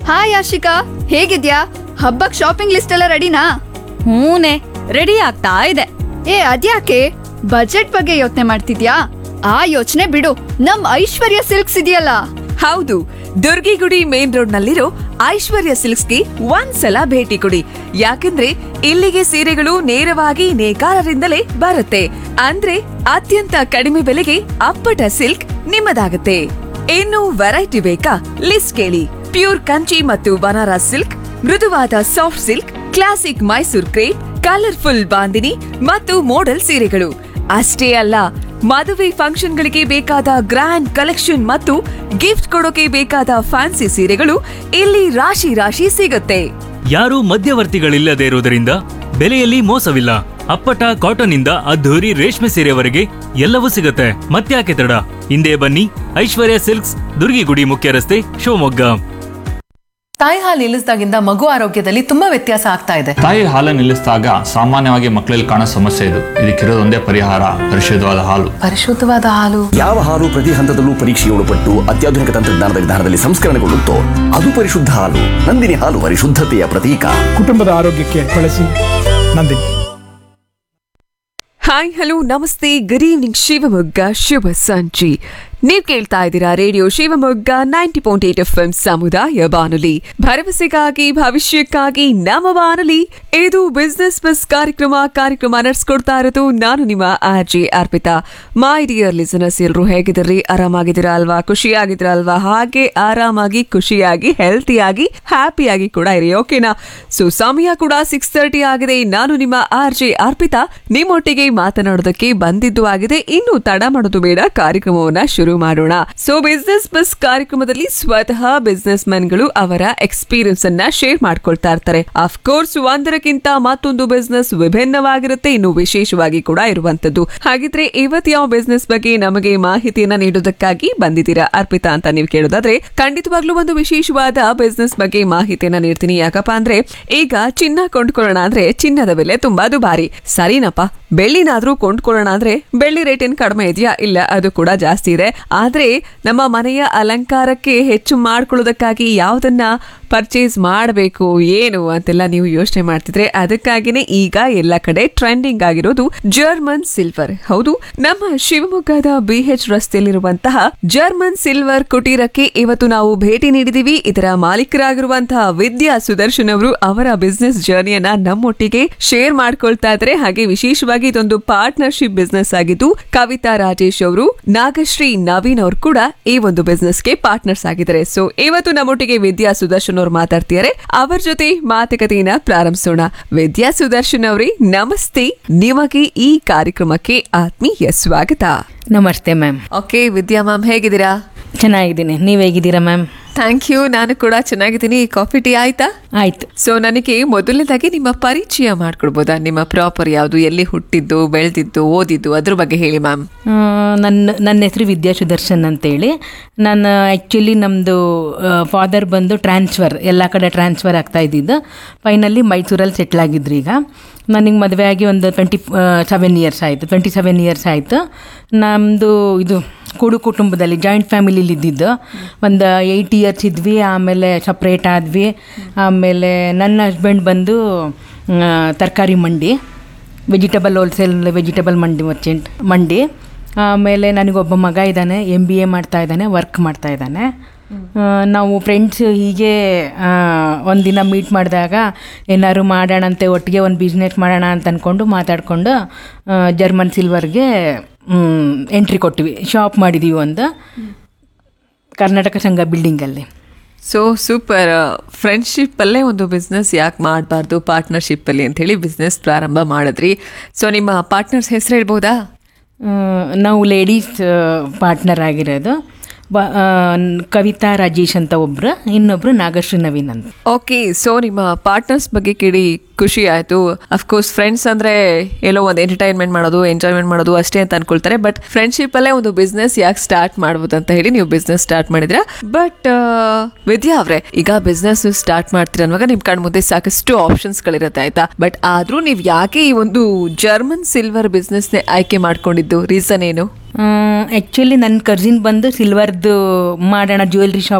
hi Ashika ಹೇಗಿದ್ಯಾ ಹಬ್ಬಕ್ shopping list ಎಲ್ಲ ರೆಡಿನಾ ಹೂನೆ ರೆಡಿ ಆಗ್ತಾ ಇದೆ ಏ ಅದ್ಯಾಕೆ ಬಜೆಟ್ ಬಗ್ಗೆ ಯೋಚನೆ ಮಾಡ್ತಿದ್ಯಾ ಆ ಯೋಚನೆ ಬಿಡು ನಮ್ ಐಶ್ವರ್ಯ ಸಿಲ್ಕ್ಸ್ ಇದೆಯಲ್ಲ ಹೌದು ದುರ್ಗಿಗುಡಿ ಮೇನ್ ರೋಡ್ ನಲ್ಲಿರೋ ಐಶ್ವರ್ಯ ಸಿಲ್ಕ್ಸ್ಗೆ ಒಂದ್ಸಲ ಭೇಟಿ ಕೊಡಿ ಯಾಕಂದ್ರೆ ಇಲ್ಲಿಗೆ ಸೀರೆಗಳು ನೇರವಾಗಿ ನೇಕಾರರಿಂದಲೇ ಬರುತ್ತೆ ಅಂದ್ರೆ ಅತ್ಯಂತ ಕಡಿಮೆ ಬೆಲೆಗೆ ಅಪ್ಪಟ ಸಿಲ್ಕ್ ನಿಮ್ಮದಾಗುತ್ತೆ ಇನ್ನು ವೆರೈಟಿ ಬೇಕಾ ಲಿಸ್ಟ್ ಕೇಳಿ ಪ್ಯೂರ್ ಕಂಚಿ ಮತ್ತು ಬನಾರಸ್ ಸಿಲ್ಕ್ ಮೃದುವಾದ soft silk classic Mysore crepe colourful bandhani ಮತ್ತು ಮೋಡಲ್ ಸೀರೆಗಳು ಅಷ್ಟೇ ಅಲ್ಲ ಮದುವೆ ಫಂಕ್ಷನ್ಗಳಿಗೆ ಬೇಕಾದ ಗ್ರ್ಯಾಂಡ್ ಕಲೆಕ್ಷನ್ ಮತ್ತು ಗಿಫ್ಟ್ ಕೊಡೋಕೆ ಬೇಕಾದ ಫ್ಯಾನ್ಸಿ ಸೀರೆಗಳು ಇಲ್ಲಿ ರಾಶಿ ರಾಶಿ ಸಿಗುತ್ತೆ ಯಾರೂ ಮಧ್ಯವರ್ತಿಗಳಿಲ್ಲದೆ ಇರುವುದರಿಂದ ಬೆಲೆಯಲ್ಲಿ ಮೋಸವಿಲ್ಲ ಅಪ್ಪಟ ಕಾಟನ್ ಇಂದ ಅದ್ಧೂರಿ ರೇಷ್ಮೆ ಸೀರೆವರೆಗೆ ಎಲ್ಲವೂ ಸಿಗುತ್ತೆ ಮತ್ತ್ಯಾಕೆ ತಡ ಹಿಂದೆ ಬನ್ನಿ ಐಶ್ವರ್ಯ ಸಿಲ್ಕ್ಸ್ ದುರ್ಗಿಗುಡಿ ಮುಖ್ಯ ರಸ್ತೆ ಶಿವಮೊಗ್ಗ ತಾಯಿ ಹಾಲು ಇಳಿಸಿದಾಗಿಂದ ಮಗು ಆರೋಗ್ಯದಲ್ಲಿ ತುಂಬಾ ವ್ಯತ್ಯಾಸ ಆಗ್ತಾ ಇದೆ ತಾಯಿ ಹಾಲನ್ನು ನಿಲ್ಲಿಸಿದಾಗ ಸಾಮಾನ್ಯವಾಗಿ ಮಕ್ಕಳಲ್ಲಿ ಕಾಣೋ ಸಮಸ್ಯೆ ಇದು ಇದಕ್ಕಿರೋದೊಂದೇ ಪರಿಹಾರ ಪರಿಶುದ್ಧವಾದ ಹಾಲು ಪರಿಶುದ್ಧವಾದ ಹಾಲು ಯಾವ ಹಾಲು ಪ್ರತಿ ಹಂತದಲ್ಲೂ ಪರೀಕ್ಷೆಗೆ ಒಳಪಟ್ಟು ಅತ್ಯಾಧುನಿಕ ತಂತ್ರಜ್ಞಾನದ ವಿಧಾನದಲ್ಲಿ ಸಂಸ್ಕರಣೆಗೊಳ್ಳುತ್ತೋ ಅದು ಪರಿಶುದ್ಧ ಹಾಲು ನಂದಿನಿ ಹಾಲು ಪರಿಶುದ್ಧತೆಯ ಪ್ರತೀಕ ಕುಟುಂಬದ ಆರೋಗ್ಯಕ್ಕೆ ಬಳಸಿ ನಂದಿನಿ ಹಾಯ್ ಹಲೋ ನಮಸ್ತೆ ಗುಡ್ ಈವ್ನಿಂಗ್ ಶಿವಮೊಗ್ಗ ಶುಭ ಸಂಜೆ ನೀವ್ ಕೇಳ್ತಾ ಇದ್ದೀರಾ radio Shivamogga ninety point eight F ಸಮುದಾಯ ಬಾನುಲಿ ಭರವಸೆಗಾಗಿ ಭವಿಷ್ಯಕ್ಕಾಗಿ ನಮ್ಮ ಬಾನುಲಿ ಇದು ಬಿಸ್ನೆಸ್ ಬಸ್ ಕಾರ್ಯಕ್ರಮ ಕಾರ್ಯಕ್ರಮ ನಡೆಸ್ಕೊಡ್ತಾ ಇರೋದು ನಾನು ನಿಮ್ಮ R J Arpita my dear listeners ಎಲ್ರು ಹೇಗಿದ್ದೀರಿ ಆರಾಮಾಗಿದ್ದೀರಾ ಅಲ್ವಾ ಖುಷಿಯಾಗಿದ್ದೀರಾ ಅಲ್ವಾ ಹಾಗೆ ಆರಾಮಾಗಿ ಖುಷಿಯಾಗಿ ಹೆಲ್ತಿಯಾಗಿ ಹ್ಯಾಪಿಯಾಗಿ ಕೂಡ ಇರಿ ಓಕೆನಾ ಸೊ ಸಮಯ ಕೂಡ ಸಿಕ್ಸ್ ತರ್ಟಿ ಆಗಿದೆ ನಾನು ನಿಮ್ಮ ಆರ್ ಜೆ ಅರ್ಪಿತಾ ನಿಮ್ಮೊಟ್ಟಿಗೆ ಮಾತನಾಡೋದಕ್ಕೆ ಬಂದಿದ್ದು ಆಗಿದೆ ಇನ್ನು ತಡ ಮಾಡೋದು ಬೇಡ ಕಾರ್ಯಕ್ರಮವನ್ನ ಶುರು ಮಾಡೋಣ ಸೊ ಬಿಸ್ನೆಸ್ ಬಸ್ ಕಾರ್ಯಕ್ರಮದಲ್ಲಿ ಸ್ವತಃ ಬಿಸ್ನೆಸ್ ಗಳು ಅವರ ಎಕ್ಸ್ಪೀರಿಯನ್ಸ್ ಅನ್ನ ಶೇರ್ ಮಾಡ್ಕೊಳ್ತಾ ಇರ್ತಾರೆ ಅಫ್ ಕೋರ್ಸ್ ಒಂದರಕ್ಕಿಂತ ಮತ್ತೊಂದು ಬಿಸ್ನೆಸ್ ವಿಭಿನ್ನವಾಗಿರುತ್ತೆ ಇನ್ನು ವಿಶೇಷವಾಗಿ ಕೂಡ ಇರುವಂತದ್ದು ಹಾಗಿದ್ರೆ ಇವತ್ತು ಯಾವ ಬಿಸ್ನೆಸ್ ಬಗ್ಗೆ ನಮಗೆ ಮಾಹಿತಿಯನ್ನ ನೀಡೋದಕ್ಕಾಗಿ ಬಂದಿದ್ದೀರಾ ಅರ್ಪಿತಾ ಅಂತ ನೀವು ಕೇಳೋದಾದ್ರೆ ಖಂಡಿತವಾಗ್ಲೂ ಒಂದು ವಿಶೇಷವಾದ ಬಿಸ್ನೆಸ್ ಬಗ್ಗೆ ಮಾಹಿತಿಯನ್ನ ನೀಡ್ತೀನಿ ಯಾಕಪ್ಪ ಅಂದ್ರೆ ಈಗ ಚಿನ್ನ ಕೊಂಡ್ಕೊಳ್ಳೋಣ ಅಂದ್ರೆ ಚಿನ್ನದ ಬೆಲೆ ತುಂಬಾ ದುಬಾರಿ ಸರಿನಪ್ಪ ಬೆಳ್ಳಿನಾದ್ರೂ ಕೊಂಡ್ಕೊಳ್ಳೋಣ ಅಂದ್ರೆ ಬೆಳ್ಳಿ ರೇಟ್ ಏನ್ ಕಡಿಮೆ ಇದೆಯಾ ಇಲ್ಲ ಅದು ಕೂಡ ಜಾಸ್ತಿ ಇದೆ ಆದ್ರೆ ನಮ್ಮ ಮನೆಯ ಅಲಂಕಾರಕ್ಕೆ ಹೆಚ್ಚು ಮಾಡ್ಕೊಳ್ಳೋದಕ್ಕಾಗಿ ಯಾವ್ದನ್ನ ಪರ್ಚೇಸ್ ಮಾಡಬೇಕು ಏನು ಅಂತೆಲ್ಲ ನೀವು ಯೋಚನೆ ಮಾಡ್ತಿದ್ರೆ ಅದಕ್ಕಾಗಿನೇ ಈಗ ಎಲ್ಲ ಕಡೆ ಟ್ರೆಂಡಿಂಗ್ ಆಗಿರೋದು ಜರ್ಮನ್ ಸಿಲ್ವರ್ ಹೌದು ನಮ್ಮ ಶಿವಮೊಗ್ಗದ ಬಿಎಚ್ ರಸ್ತೆಯಲ್ಲಿರುವಂತಹ ಜರ್ಮನ್ ಸಿಲ್ವರ್ ಕುಟೀರಕ್ಕೆ ಇವತ್ತು ನಾವು ಭೇಟಿ ನೀಡಿದೀವಿ ಇದರ ಮಾಲೀಕರಾಗಿರುವಂತಹ ವಿದ್ಯಾ ಸುದರ್ಶನ್ ಅವರು ಅವರ ಬಿಸ್ನೆಸ್ ಜರ್ನಿಯನ್ನ ನಮ್ಮೊಟ್ಟಿಗೆ ಶೇರ್ ಮಾಡ್ಕೊಳ್ತಾ ಇದ್ದಾರೆ ಹಾಗೆ ವಿಶೇಷವಾಗಿ ಇದೊಂದು ಪಾರ್ಟ್ನರ್ಶಿಪ್ ಬಿಸ್ನೆಸ್ ಆಗಿದ್ದು ಕವಿತಾ ರಾಜೇಶ್ ಅವರು ನಾಗಶ್ರೀ ನವೀನ್ ಅವರು ಕೂಡ ಈ ಒಂದು ಬಿಸ್ನೆಸ್ಗೆ ಪಾರ್ಟ್ನರ್ಸ್ ಆಗಿದ್ದಾರೆ ಸೊ ಇವತ್ತು ನಮ್ಮೊಟ್ಟಿಗೆ ವಿದ್ಯಾ ಸುದರ್ಶನ್ ಅವರು ಮಾತಾಡ್ತಿದ್ದಾರೆ ಅವರ ಜೊತೆ ಮಾತುಕತೆಯನ್ನ ಪ್ರಾರಂಭಿಸೋಣ ವಿದ್ಯಾ ಸುದರ್ಶನ್ ಅವರೇ ನಮಸ್ತೆ ನಿಮಗೆ ಈ ಕಾರ್ಯಕ್ರಮಕ್ಕೆ ಆತ್ಮೀಯ ಸ್ವಾಗತ ನಮಸ್ತೆ ಮ್ಯಾಮ್ ಓಕೆ ವಿದ್ಯಾ ಮ್ಯಾಮ್ ಹೇಗಿದ್ದೀರಾ ಚೆನ್ನಾಗಿದ್ದೀನಿ ನೀವು ಹೇಗಿದ್ದೀರಾ ಮ್ಯಾಮ್ ಥ್ಯಾಂಕ್ ಯು ನಾನು ಕೂಡ ಚೆನ್ನಾಗಿದ್ದೀನಿ ಕಾಫಿ ಟೀ ಆಯ್ತಾ ಆಯ್ತು ಸೊ ನನಗೆ ಮೊದಲನೇದಾಗಿ ನಿಮ್ಮ ಪರಿಚಯ ಮಾಡ್ಕೊಡ್ಬೋದಾ ನಿಮ್ಮ ಪ್ರಾಪರ್ ಯಾವುದು ಎಲ್ಲಿ ಹುಟ್ಟಿದ್ದು ಬೆಳೆದಿದ್ದು ಓದಿದ್ದು ಅದ್ರ ಬಗ್ಗೆ ಹೇಳಿ ಮ್ಯಾಮ್ ಆ, ನನ್ನ ನನ್ನ ಹೆಸರು ವಿದ್ಯಾ ಸುದರ್ಶನ್ ಅಂತೇಳಿ ನಾನು ಆ್ಯಕ್ಚುಲಿ ನಮ್ಮದು ಫಾದರ್ ಬಂದು ಟ್ರಾನ್ಸ್ಫರ್ ಎಲ್ಲ ಕಡೆ ಟ್ರಾನ್ಸ್ಫರ್ ಆಗ್ತಾ ಇದ್ದಿದ್ದು ಫೈನಲಿ ಮೈಸೂರಲ್ಲಿ ಸೆಟ್ಲ್ ಆಗಿದ್ರು ಈಗ ನನಗೆ ಮದುವೆ ಆಗಿ ಒಂದು ಟ್ವೆಂಟಿ ಸೆವೆನ್ ಇಯರ್ಸ್ ಆಯಿತು ಟ್ವೆಂಟಿ ಸೆವೆನ್ ಇಯರ್ಸ್ ಆಯಿತು ನಮ್ಮದು ಇದು ಕೂಡು ಕುಟುಂಬದಲ್ಲಿ ಜಾಯಿಂಟ್ ಫ್ಯಾಮಿಲಿಲಿ ಇದ್ದಿದ್ದು ಒಂದು ಏಯ್ಟ್ ಇಯರ್ಸ್ ಇದ್ವಿ ಆಮೇಲೆ ಸಪ್ರೇಟ್ ಆದ್ವಿ ಆಮೇಲೆ ನನ್ನ ಹಸ್ಬೆಂಡ್ ಬಂದು ತರಕಾರಿ ಮಂಡಿ ವೆಜಿಟಬಲ್ ಹೋಲ್ಸೇಲ್ ವೆಜಿಟಬಲ್ ಮಂಡಿ ಮರ್ಚೆಂಟ್ ಮಂಡಿ ಆಮೇಲೆ ನನಗೊಬ್ಬ ಮಗ ಇದ್ದಾನೆ ಎಮ್ ಬಿ ಎ ಮಾಡ್ತಾ ಇದ್ದಾನೆ ವರ್ಕ್ ಮಾಡ್ತಾ ಇದ್ದಾನೆ ಆ, ನಾವು ಫ್ರೆಂಡ್ಸ್ ಹೀಗೆ ಆ, ಒಂದಿನ ಮೀಟ್ ಮಾಡಿದಾಗ ಏನಾದ್ರು ಮಾಡೋಣಂತೆ ಒಟ್ಟಿಗೆ ಒಂದು ಬಿಸ್ನೆಸ್ ಮಾಡೋಣ ಅಂತ ಅಂದ್ಕೊಂಡು ಮಾತಾಡಿಕೊಂಡು ಜರ್ಮನ್ ಸಿಲ್ವರ್ಗೆ ಎಂಟ್ರಿ ಕೊಟ್ಟಿವಿ ಶಾಪ್ ಮಾಡಿದ್ದೀವಿ ಒಂದು ಕರ್ನಾಟಕ ಸಂಘ ಬಿಲ್ಡಿಂಗಲ್ಲಿ ಸೊ ಸೂಪರ್ ಫ್ರೆಂಡ್ಶಿಪ್ ಅಲ್ಲೇ ಒಂದು ಬಿಸ್ನೆಸ್ ಯಾಕೆ ಮಾಡಬಾರ್ದು ಪಾರ್ಟ್ನರ್ಶಿಪ್ ಅಲ್ಲಿ ಅಂತ ಹೇಳಿ ಬಿಸ್ನೆಸ್ ಪ್ರಾರಂಭ ಮಾಡಿದ್ರಿ ಸೊ ನಿಮ್ಮ ಪಾರ್ಟ್ನರ್ಸ್ ಹೆಸರು ಹೇಳ್ಬೋದಾ ಆ, ನಾವು ಲೇಡೀಸ್ ಪಾರ್ಟ್ನರ್ ಆಗಿರೋದು ಬ ಆ, ಕವಿತಾ ರಾಜೇಶ್ ಅಂತ ಒಬ್ರು ಇನ್ನೊಬ್ರು ನಾಗಶ್ರೀ ನವೀನ್ ಅಂತ ಓಕೆ ಸೊ ನಿಮ್ಮ ಪಾರ್ಟ್ನರ್ಸ್ ಬಗ್ಗೆ ಕೇಳಿ ಖುಷಿ ಆಯ್ತು ಅಫ್ಕೋರ್ಸ್ ಫ್ರೆಂಡ್ಸ್ ಅಂದ್ರೆ ಎಲ್ಲೋ ಒಂದು ಎಂಟರ್ಟೈನ್ಮೆಂಟ್ ಮಾಡೋದು ಎಂಜಾಯ್ಮೆಂಟ್ ಮಾಡೋದು ಅಷ್ಟೇ ಅಂತ ಅನ್ಕೊಳ್ತಾರೆ ಬಟ್ ಫ್ರೆಂಡ್ಶಿಪ್ ಅಲ್ಲೇ ಒಂದು ಬಿಸ್ನೆಸ್ ಯಾಕೆ ಸ್ಟಾರ್ಟ್ ಮಾಡ್ಬೋದು ಅಂತ ಹೇಳಿ ನೀವು ಬಿಸ್ನೆಸ್ ಸ್ಟಾರ್ಟ್ ಮಾಡಿದ್ರ ಬಟ್ ವಿದ್ಯಾ ಅವ್ರೆ ಈಗ ಬಿಸ್ನೆಸ್ ಸ್ಟಾರ್ಟ್ ಮಾಡ್ತೀರ ಅನ್ನುವಾಗ ನಿಮ್ ಕಣ್ ಮುಂದೆ ಸಾಕಷ್ಟು ಆಪ್ಷನ್ಸ್ ಗಳಿರುತ್ತೆ ಆಯ್ತಾ ಬಟ್ ಆದ್ರೂ ನೀವು ಯಾಕೆ ಈ ಒಂದು ಜರ್ಮನ್ ಸಿಲ್ವರ್ ಬಿಸ್ನೆಸ್ ನೇ ಆಯ್ಕೆ ಮಾಡ್ಕೊಂಡಿದ್ದು ರೀಸನ್ ಏನು ಆ್ಯಕ್ಚುಲಿ ನನ್ನ ಕಸಿನ್ ಬಂದು ಸಿಲ್ವರ್ದು ಮಾಡೋಣ ಜ್ಯುವೆಲ್ರಿ ಶಾಪ್